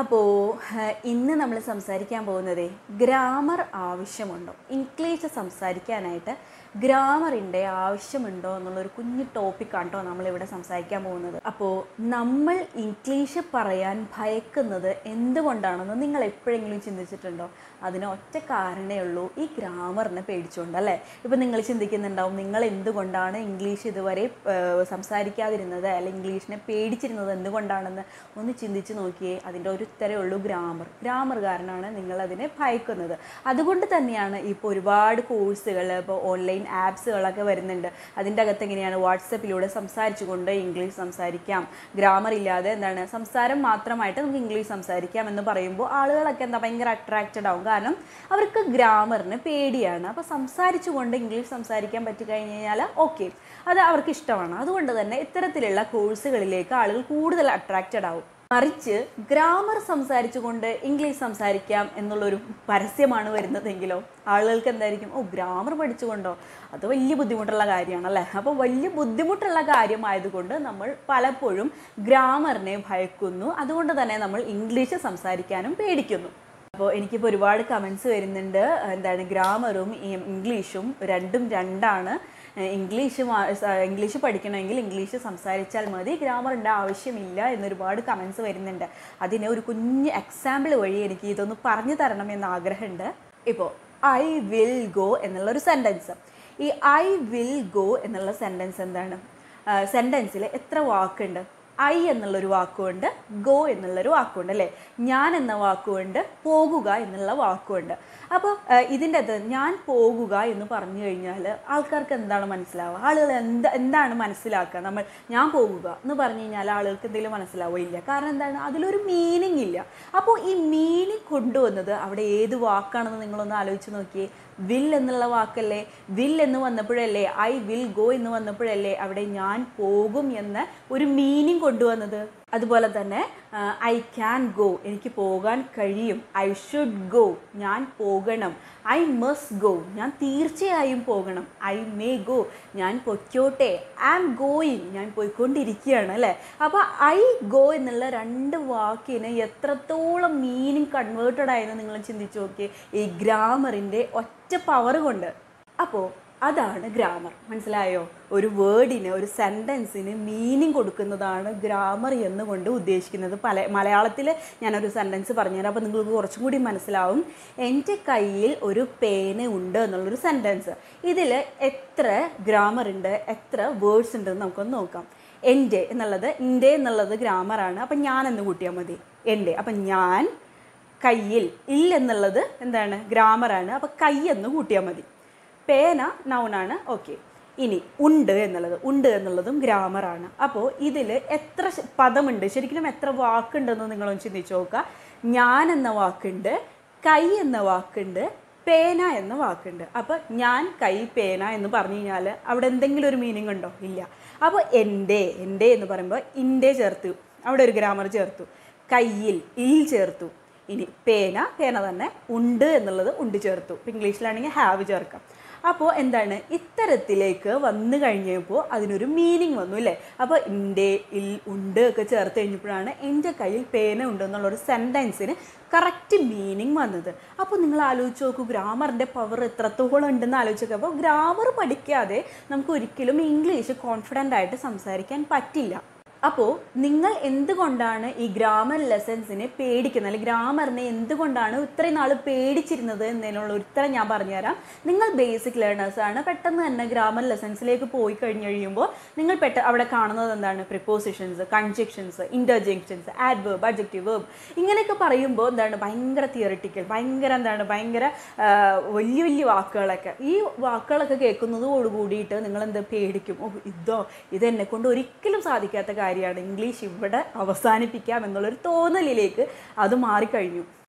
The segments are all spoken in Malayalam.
അപ്പോൾ ഇന്ന് നമ്മൾ സംസാരിക്കാൻ പോകുന്നത് ഗ്രാമർ ആവശ്യമുണ്ടോ ഇംഗ്ലീഷ് സംസാരിക്കാനായിട്ട് ഗ്രാമറിൻ്റെ ആവശ്യമുണ്ടോ എന്നുള്ളൊരു കുഞ്ഞു ടോപ്പിക്കാണ് കേട്ടോ നമ്മളിവിടെ സംസാരിക്കാൻ പോകുന്നത് അപ്പോൾ നമ്മൾ ഇംഗ്ലീഷ് പറയാൻ ഭയക്കുന്നത് എന്തുകൊണ്ടാണെന്ന് നിങ്ങൾ എപ്പോഴെങ്കിലും ചിന്തിച്ചിട്ടുണ്ടോ അതിന് ഒറ്റ കാരണമേ ഉള്ളൂ ഈ ഗ്രാമറിനെ പേടിച്ചുകൊണ്ട് അല്ലേ ഇപ്പം നിങ്ങൾ ചിന്തിക്കുന്നുണ്ടാവും നിങ്ങൾ എന്തുകൊണ്ടാണ് ഇംഗ്ലീഷ് ഇതുവരെ ഏഹ്, സംസാരിക്കാതിരുന്നത് അല്ലെങ്കിൽ ഇംഗ്ലീഷിനെ പേടിച്ചിരുന്നത് എന്തുകൊണ്ടാണെന്ന് ഒന്ന് ചിന്തിച്ച് നോക്കിയേ അതിൻ്റെ ഒരു ഉത്തരവേ ഉള്ളൂ ഗ്രാമർ ഗ്രാമർ കാരണമാണ് നിങ്ങൾ അതിനെ ഭയക്കുന്നത് അതുകൊണ്ട് തന്നെയാണ് ഇപ്പോൾ ഒരുപാട് കോഴ്സുകൾ ഇപ്പോൾ ഓൺലൈൻ ആപ്സുകളൊക്കെ വരുന്നുണ്ട് അതിൻ്റെ അകത്ത് എങ്ങനെയാണ് വാട്സപ്പിലൂടെ സംസാരിച്ചുകൊണ്ട് ഇംഗ്ലീഷ് സംസാരിക്കാം ഗ്രാമർ ഇല്ലാതെ എന്താണ് സംസാരം മാത്രമായിട്ട് നമുക്ക് ഇംഗ്ലീഷ് സംസാരിക്കാം എന്ന് പറയുമ്പോൾ ആളുകളൊക്കെ എന്താ ഭയങ്കര അട്രാക്റ്റഡ് ആവും കാരണം അവർക്ക് ഗ്രാമറിന് പേടിയാണ് അപ്പോൾ സംസാരിച്ചുകൊണ്ട് ഇംഗ്ലീഷ് സംസാരിക്കാൻ പറ്റി കഴിഞ്ഞ് കഴിഞ്ഞാൽ ഓക്കെ അത് അവർക്ക് ഇഷ്ടമാണ് അതുകൊണ്ട് തന്നെ ഇത്തരത്തിലുള്ള കോഴ്സുകളിലേക്ക് ആളുകൾ കൂടുതൽ അട്രാക്റ്റഡ് ആവും മറിച്ച് ഗ്രാമർ സംസാരിച്ചുകൊണ്ട് ഇംഗ്ലീഷ് സംസാരിക്കാം എന്നുള്ളൊരു പരസ്യമാണ് വരുന്നതെങ്കിലോ ആളുകൾക്ക് എന്തായിരിക്കും ഓ ഗ്രാമർ പഠിച്ചുകൊണ്ടോ അത് വലിയ ബുദ്ധിമുട്ടുള്ള കാര്യമാണല്ലേ അപ്പോൾ വലിയ ബുദ്ധിമുട്ടുള്ള കാര്യമായതുകൊണ്ട് നമ്മൾ പലപ്പോഴും ഗ്രാമറിനെ ഭയക്കുന്നു അതുകൊണ്ട് തന്നെ നമ്മൾ ഇംഗ്ലീഷ് സംസാരിക്കാനും പേടിക്കുന്നു അപ്പോൾ എനിക്കിപ്പോൾ ഒരുപാട് കമൻസ് വരുന്നുണ്ട് എന്താണ് ഗ്രാമറും ഇംഗ്ലീഷും രണ്ടും രണ്ടാണ് ഏഹ് ഇംഗ്ലീഷ് മാ- സ- ഇംഗ്ലീഷ് പഠിക്കണമെങ്കിൽ ഇംഗ്ലീഷ് സംസാരിച്ചാൽ മതി ഗ്രാമറിൻ്റെ ആവശ്യമില്ല എന്നൊരുപാട് കമൻസ് വരുന്നുണ്ട് അതിന് ഒരു കുഞ്ഞ് എക്സാമ്പിൾ വഴി എനിക്ക് ഇതൊന്ന് പറഞ്ഞു തരണം എന്ന് ആഗ്രഹമുണ്ട് ഇപ്പോൾ ഐ വിൽ ഗോ എന്നുള്ള ഒരു സെൻറ്റൻസ് ഈ ഐ വിൽ ഗോ എന്നുള്ള സെൻറ്റൻസ് എന്താണ് സെൻറ്റൻസിൽ എത്ര വാക്കുണ്ട് ഐ എന്നുള്ളൊരു വാക്കുകൊണ്ട് ഗോ എന്നുള്ളൊരു വാക്കുണ്ട് അല്ലേ ഞാൻ എന്ന വാക്കുകൊണ്ട് പോകുക എന്നുള്ള വാക്കുണ്ട് അപ്പോൾ ഇതിൻ്റെ അത് ഞാൻ പോകുക എന്ന് പറഞ്ഞു കഴിഞ്ഞാൽ ആൾക്കാർക്ക് എന്താണ് മനസ്സിലാവുക ആളുകൾ എന്ത് എന്താണ് മനസ്സിലാക്കുക നമ്മൾ ഞാൻ പോകുക എന്ന് പറഞ്ഞു കഴിഞ്ഞാൽ ആളുകൾക്ക് എന്തെങ്കിലും മനസ്സിലാവില്ല കാരണം എന്താണ് അതിലൊരു മീനിങ് ഇല്ല അപ്പോൾ ഈ മീനിങ് കൊണ്ടുവന്നത് അവിടെ ഏത് വാക്കാണെന്ന് നിങ്ങളൊന്ന് ആലോചിച്ച് നോക്കിയേ വിൽ എന്നുള്ള വാക്കല്ലേ വിൽ എന്ന് വന്നപ്പോഴല്ലേ ഐ വിൽ ഗോ എന്ന് വന്നപ്പോഴല്ലേ അവിടെ ഞാൻ പോകും എന്ന് ഒരു മീനിങ് കൊണ്ടുവന്നത് അതുപോലെ തന്നെ ഐ ക്യാൻ ഗോ എനിക്ക് പോകാൻ കഴിയും ഐ ഷുഡ് ഗോ ഞാൻ പോകണം ഐ മസ്റ്റ് ഗോ ഞാൻ തീർച്ചയായും പോകണം ഐ മേ ഗോ ഞാൻ പൊയ്ക്കോട്ടെ ഐ ആം ഗോയിങ് ഞാൻ പോയിക്കൊണ്ടിരിക്കുകയാണ് അല്ലേ അപ്പോൾ ഐ ഗോ എന്നുള്ള രണ്ട് വാക്കിന് എത്രത്തോളം മീനിങ് കൺവേർട്ടഡ് ആയെന്ന് നിങ്ങൾ ചിന്തിച്ച് നോക്കിയേ ഈ ഗ്രാമറിൻ്റെ ഒറ്റ പവർ കൊണ്ട് അപ്പോൾ അതാണ് ഗ്രാമർ മനസ്സിലായോ ഒരു വേർഡിന് ഒരു സെൻറ്റൻസിന് മീനിങ് കൊടുക്കുന്നതാണ് ഗ്രാമർ എന്നുകൊണ്ട് ഉദ്ദേശിക്കുന്നത് പല മലയാളത്തിൽ ഞാനൊരു സെൻറ്റൻസ് പറഞ്ഞുതരാം അപ്പോൾ നിങ്ങൾക്ക് കുറച്ചും കൂടി മനസ്സിലാവും എൻ്റെ കയ്യിൽ ഒരു പേന ഉണ്ട് എന്നുള്ളൊരു സെൻറ്റൻസ് ഇതിൽ എത്ര ഗ്രാമർ ഉണ്ട് എത്ര വേർഡ്സ് ഉണ്ടെന്ന് നമുക്കൊന്ന് നോക്കാം എൻ്റെ എന്നുള്ളത് എൻ്റെ എന്നുള്ളത് ഗ്രാമറാണ് അപ്പം ഞാൻ എന്ന് കൂട്ടിയാൽ മതി എൻ്റെ അപ്പം ഞാൻ കയ്യിൽ ഇൽ എന്നുള്ളത് എന്താണ് ഗ്രാമറാണ് അപ്പോൾ കൈ എന്ന് കൂട്ടിയാൽ മതി പേന നൗണാണ് ഓക്കെ ഇനി ഉണ്ട് എന്നുള്ളത് ഉണ്ട് എന്നുള്ളതും ഗ്രാമറാണ് അപ്പോൾ ഇതിൽ എത്ര ശ- പദമുണ്ട് ശരിക്കും എത്ര വാക്കുണ്ടെന്ന് നിങ്ങളൊന്ന് ചിന്തിച്ച് നോക്കുക ഞാൻ എന്ന വാക്കുണ്ട് കൈ എന്ന വാക്കുണ്ട് പേന എന്ന വാക്കുണ്ട് അപ്പോൾ ഞാൻ കൈ പേന എന്ന് പറഞ്ഞു കഴിഞ്ഞാൽ അവിടെ എന്തെങ്കിലും ഒരു മീനിങ് ഉണ്ടോ ഇല്ല അപ്പോൾ എൻ്റെ എൻ്റെ എന്ന് പറയുമ്പോൾ ഇൻ്റെ ചേർത്തു അവിടെ ഒരു ഗ്രാമർ ചേർത്തു കയ്യിൽ ഇൽ ചേർത്തു ഇനി പേന പേന തന്നെ ഉണ്ട് എന്നുള്ളത് ഉണ്ട് ചേർത്തു ഇപ്പം ഇംഗ്ലീഷിലാണെങ്കിൽ ഹാവ് ചേർക്കാം അപ്പോൾ എന്താണ് ഇത്തരത്തിലേക്ക് വന്നു കഴിഞ്ഞപ്പോൾ അതിനൊരു മീനിങ് വന്നു അല്ലേ അപ്പോൾ ഇൻ്റെ ഇൽ ഉണ്ട് ഒക്കെ ചേർത്ത് കഴിഞ്ഞപ്പോഴാണ് എൻ്റെ കയ്യിൽ പേന ഉണ്ട് എന്നുള്ളൊരു സെൻറ്റൻസിന് കറക്റ്റ് മീനിങ് വന്നത് അപ്പോൾ നിങ്ങൾ ആലോചിച്ച് നോക്കൂ ഗ്രാമറിൻ്റെ പവർ എത്രത്തോളം ഉണ്ടെന്ന് ആലോചിച്ച് നോക്കുക അപ്പോൾ ഗ്രാമർ പഠിക്കാതെ നമുക്ക് ഒരിക്കലും ഇംഗ്ലീഷ് കോൺഫിഡൻ്റ് ആയിട്ട് സംസാരിക്കാൻ പറ്റില്ല അപ്പോൾ നിങ്ങൾ എന്തുകൊണ്ടാണ് ഈ ഗ്രാമർ ലെസൺസിനെ പേടിക്കുന്നത് അല്ലെങ്കിൽ ഗ്രാമറിനെ എന്തുകൊണ്ടാണ് ഇത്രയും നാൾ പേടിച്ചിരുന്നത് എന്നതിനുള്ള ഉത്തരം ഞാൻ പറഞ്ഞുതരാം നിങ്ങൾ ബേസിക് ലേണേഴ്സ് ആണ് പെട്ടെന്ന് തന്നെ ഗ്രാമർ ലെസൺസിലേക്ക് പോയി കഴിഞ്ഞ് കഴിയുമ്പോൾ നിങ്ങൾ പെട്ട അവിടെ കാണുന്നത് എന്താണ് prepositions conjunctions interjections adverb adjective verb ഇങ്ങനെയൊക്കെ പറയുമ്പോൾ എന്താണ് ഭയങ്കര തിയറിറ്റിക്കൽ ഭയങ്കര എന്താണ് ഭയങ്കര ആ, വലിയ വലിയ വാക്കുകളൊക്കെ ഈ വാക്കുകളൊക്കെ കേൾക്കുന്നതോട് കൂടിയിട്ട് നിങ്ങൾ എന്ത് പേടിക്കും ഓ ഇതോ ഇതെന്നെ കൊണ്ട് ഒരിക്കലും സാധിക്കാത്ത കാര്യമാണ് ഇംഗ്ലീഷ് ഇവിടെ അവസാനിപ്പിക്കാം എന്നുള്ളൊരു തോന്നലിലേക്ക് അത് മാറിക്കഴിഞ്ഞു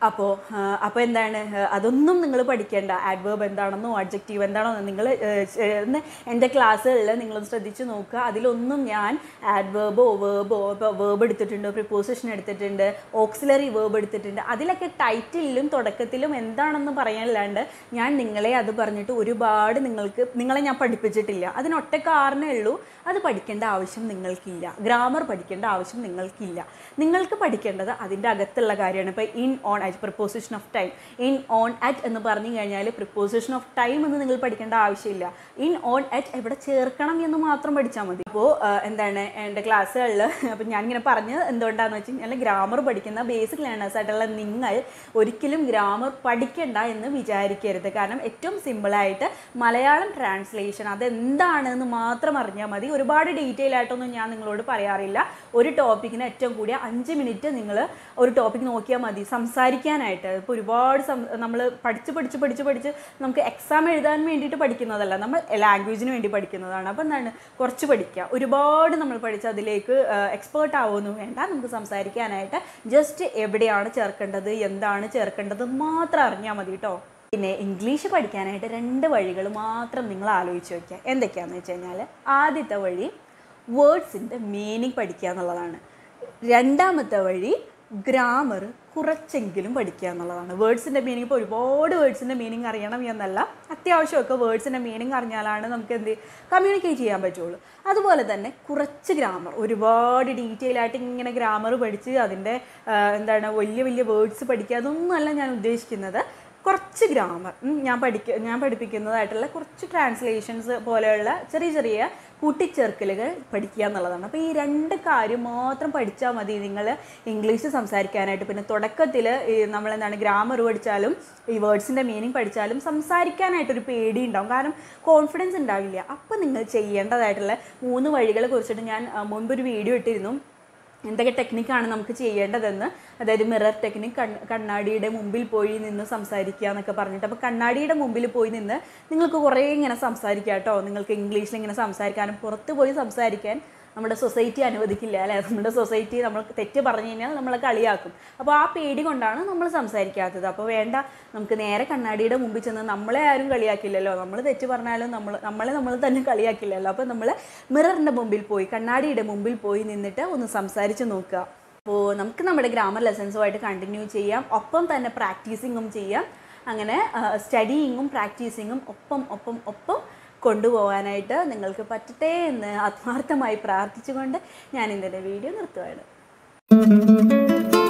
അപ്പോൾ അപ്പോൾ എന്താണ് ആ, അതൊന്നും നിങ്ങൾ പഠിക്കേണ്ട ആഡ്വേർബ് എന്താണെന്നോ അഡ്ജക്റ്റീവ് എന്താണെന്നോ നിങ്ങൾ ചേർന്ന് എൻ്റെ ക്ലാസ്സുകളിൽ നിങ്ങളൊന്ന് ശ്രദ്ധിച്ച് നോക്കുക അതിലൊന്നും ഞാൻ ആഡ്വേർബോ വേർബോ ഇപ്പോൾ വേർബ് എടുത്തിട്ടുണ്ട് പ്രിപ്പോസിഷൻ എടുത്തിട്ടുണ്ട് ഓക്സിലറി വേർബ് എടുത്തിട്ടുണ്ട് അതിലൊക്കെ ടൈറ്റിലും തുടക്കത്തിലും എന്താണെന്ന് പറയാനല്ലാണ്ട് ഞാൻ നിങ്ങളെ അത് പറഞ്ഞിട്ട് ഒരുപാട് നിങ്ങൾക്ക് നിങ്ങളെ ഞാൻ പഠിപ്പിച്ചിട്ടില്ല അതിനൊറ്റ കാരണമേ ഉള്ളൂ അത് പഠിക്കേണ്ട ആവശ്യം നിങ്ങൾക്കില്ല ഗ്രാമർ പഠിക്കേണ്ട ആവശ്യം നിങ്ങൾക്കില്ല നിങ്ങൾക്ക് പഠിക്കേണ്ടത് അതിൻ്റെ അകത്തുള്ള കാര്യമാണ് ഇപ്പോൾ in on at preposition of time in on at എന്ന് പറഞ്ഞു കഴിഞ്ഞാൽ പ്രിപ്പോസിഷൻ ഓഫ് ടൈം എന്ന് നിങ്ങൾ പഠിക്കേണ്ട ആവശ്യമില്ല ഇൻ ഓൺ അറ്റ് എവിടെ ചേർക്കണം എന്ന് മാത്രം പഠിച്ചാൽ മതി ഇപ്പോൾ എന്താണ് എൻ്റെ ക്ലാസ്സുകളിൽ അപ്പോൾ ഞാനിങ്ങനെ പറഞ്ഞ് എന്തുകൊണ്ടാണെന്ന് വെച്ച് കഴിഞ്ഞാൽ ഗ്രാമർ പഠിക്കുന്ന ബേസിക് ലേണേഴ്സ് ആയിട്ടുള്ള നിങ്ങൾ ഒരിക്കലും ഗ്രാമർ പഠിക്കണ്ട എന്ന് വിചാരിക്കരുത് കാരണം ഏറ്റവും സിമ്പിളായിട്ട് മലയാളം ട്രാൻസ്ലേഷൻ അതെന്താണെന്ന് മാത്രം അറിഞ്ഞാൽ മതി ഒരുപാട് ഡീറ്റെയിൽ ആയിട്ടൊന്നും ഞാൻ നിങ്ങളോട് പറയാറില്ല ഒരു ടോപ്പിക്കിന് ഏറ്റവും കൂടിയ അഞ്ച് മിനിറ്റ് നിങ്ങൾ ഒരു ടോപ്പിക് നോക്കിയാൽ മതി സംസാരിക്കാനായിട്ട് ഇപ്പോൾ ഒരുപാട് നമ്മൾ പഠിച്ച് പഠിച്ച് പഠിച്ച് പഠിച്ച് നമുക്ക് എക്സാം എഴുതാൻ വേണ്ടിയിട്ട് പഠിക്കുന്നതല്ല നമ്മൾ ലാംഗ്വേജിന് വേണ്ടി പഠിക്കുന്നതാണ് അപ്പോൾ എന്താണ് കുറച്ച് പഠിക്കുക ഒരുപാട് നമ്മൾ പഠിച്ച് അതിലേക്ക് എക്സ്പേർട്ട് ആവുമെന്നും വേണ്ട നമുക്ക് സംസാരിക്കാനായിട്ട് ജസ്റ്റ് എവിടെയാണ് ചേർക്കേണ്ടത് എന്താണ് ചേർക്കേണ്ടത് മാത്രം അറിഞ്ഞാൽ മതി കേട്ടോ പിന്നെ ഇംഗ്ലീഷ് പഠിക്കാനായിട്ട് രണ്ട് വഴികൾ മാത്രം നിങ്ങൾ ആലോചിച്ച് വയ്ക്കുക എന്തൊക്കെയാണെന്ന് വെച്ച് കഴിഞ്ഞാൽ ആദ്യത്തെ വഴി വേർഡ്സിൻ്റെ മീനിങ് പഠിക്കുക എന്നുള്ളതാണ് രണ്ടാമത്തെ വഴി ഗ്രാമർ കുറച്ചെങ്കിലും പഠിക്കുക എന്നുള്ളതാണ് വേർഡ്സിൻ്റെ മീനിങ് ഇപ്പോൾ ഒരുപാട് വേർഡ്സിൻ്റെ മീനിങ് അറിയണം എന്നല്ല അത്യാവശ്യമൊക്കെ വേർഡ്സിൻ്റെ മീനിങ് അറിഞ്ഞാലാണ് നമുക്ക് എന്ത് കമ്മ്യൂണിക്കേറ്റ് ചെയ്യാൻ പറ്റുള്ളൂ അതുപോലെ തന്നെ കുറച്ച് ഗ്രാമർ ഒരുപാട് ഡീറ്റെയിൽ ആയിട്ട് ഇങ്ങനെ ഗ്രാമർ പഠിച്ച് അതിൻ്റെ ആ, എന്താണ് വലിയ വലിയ വേർഡ്സ് പഠിക്കുക അതൊന്നുമല്ല ഞാൻ ഉദ്ദേശിക്കുന്നത് കുറച്ച് ഗ്രാമർ ഞാൻ പഠിക്ക ഞാൻ പഠിപ്പിക്കുന്നതായിട്ടുള്ള കുറച്ച് ട്രാൻസ്ലേഷൻസ് പോലെയുള്ള ചെറിയ ചെറിയ കൂട്ടിച്ചേർക്കലുകൾ പഠിക്കുക എന്നുള്ളതാണ് അപ്പോൾ ഈ രണ്ട് കാര്യം മാത്രം പഠിച്ചാൽ മതി നിങ്ങൾ ഇംഗ്ലീഷ് സംസാരിക്കാനായിട്ട് പിന്നെ തുടക്കത്തിൽ നമ്മളെന്താണ് ഗ്രാമർ പഠിച്ചാലും ഈ വേർഡ്സിൻ്റെ മീനിങ് പഠിച്ചാലും സംസാരിക്കാനായിട്ടൊരു പേടി ഉണ്ടാവും കാരണം കോൺഫിഡൻസ് ഉണ്ടാവില്ല അപ്പോൾ നിങ്ങൾ ചെയ്യേണ്ടതായിട്ടുള്ള മൂന്ന് വഴികളെ കുറിച്ചിട്ട് ഞാൻ ആ, മുൻപൊരു വീഡിയോ ഇട്ടിരുന്നു എന്തൊക്കെ ടെക്നിക്കാണ് നമുക്ക് ചെയ്യേണ്ടതെന്ന് അതായത് മിറർ ടെക്നിക് കൺ കണ്ണാടിയുടെ മുമ്പിൽ പോയി നിന്ന് സംസാരിക്കുക എന്നൊക്കെ പറഞ്ഞിട്ട് അപ്പോൾ കണ്ണാടിയുടെ മുമ്പിൽ പോയി നിന്ന് നിങ്ങൾക്ക് കുറേ ഇങ്ങനെ സംസാരിക്കാം കേട്ടോ നിങ്ങൾക്ക് ഇംഗ്ലീഷിൽ ഇങ്ങനെ സംസാരിക്കാനും പുറത്ത് പോയി സംസാരിക്കാൻ നമ്മുടെ സൊസൈറ്റി അനുവദിക്കില്ല അല്ലേ നമ്മുടെ സൊസൈറ്റി നമ്മൾ തെറ്റ് പറഞ്ഞു കഴിഞ്ഞാൽ നമ്മളെ കളിയാക്കും അപ്പോൾ ആ പേടി കൊണ്ടാണ് നമ്മൾ സംസാരിക്കാത്തത് അപ്പോൾ വേണ്ട നമുക്ക് നേരെ കണ്ണാടിയുടെ മുമ്പിൽ ചെന്ന് നമ്മളെ ആരും കളിയാക്കില്ലല്ലോ നമ്മൾ തെറ്റ് പറഞ്ഞാലും നമ്മൾ നമ്മളെ നമ്മൾ തന്നെ കളിയാക്കില്ലല്ലോ അപ്പോൾ നമ്മൾ മിററിൻ്റെ മുമ്പിൽ പോയി കണ്ണാടിയുടെ മുമ്പിൽ പോയി നിന്നിട്ട് ഒന്ന് സംസാരിച്ച് നോക്കുക അപ്പോൾ നമുക്ക് നമ്മുടെ ഗ്രാമർ ലെസൺസുമായിട്ട് കണ്ടിന്യൂ ചെയ്യാം ഒപ്പം തന്നെ പ്രാക്ടീസിങ്ങും ചെയ്യാം അങ്ങനെ സ്റ്റഡിയിങ്ങും പ്രാക്ടീസിങ്ങും ഒപ്പം ഒപ്പം ഒപ്പം കൊണ്ടുപോകാനായിട്ട് നിങ്ങൾക്ക് പറ്റട്ടെ എന്ന് ആത്മാർത്ഥമായി പ്രാർത്ഥിച്ചുകൊണ്ട് ഞാൻ ഇന്നത്തെ വീഡിയോ നിർത്തുകയാണ്